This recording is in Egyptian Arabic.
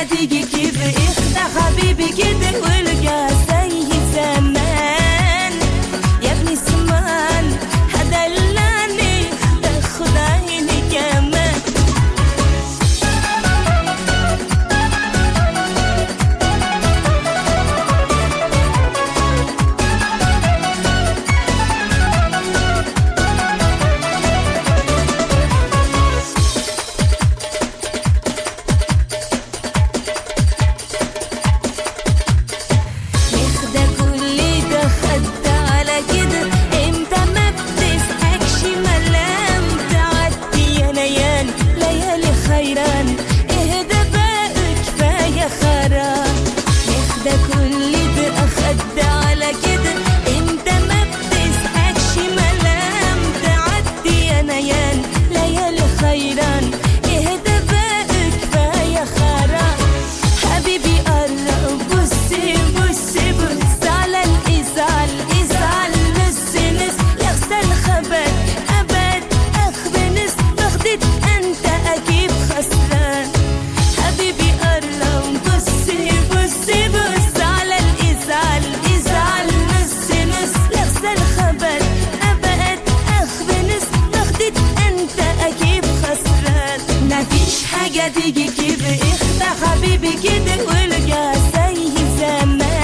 تيجي كده اخدع حبيبي كده والقى زي زمان يا ابني سمان هدلعني تاخد عيني كمان ياخدة كل ده خد على كده انت ما بتسأكش ملام تعدي يا نيان ليالي خيران اهدى بقى كفاية خرام ياخدة كل ده اخد على كده انت ما بتسأكش ملام تعدي يا نيان ليالي خيران اهدى بقى كفاية خرام حبيبي قرب بص بص بص على الإزعال إزعال نص نص يغسل خبر أبد أخبنس بخدت أنت أكيد خسران حبيبي قرب بص بص بص على الإزعال إزعال نص نص يغسل خبر أبد أخبنس بخدت أنت أكيد خسران مفيش حاجة تيجي كده اخدع حبيبي كده والقى زي زمان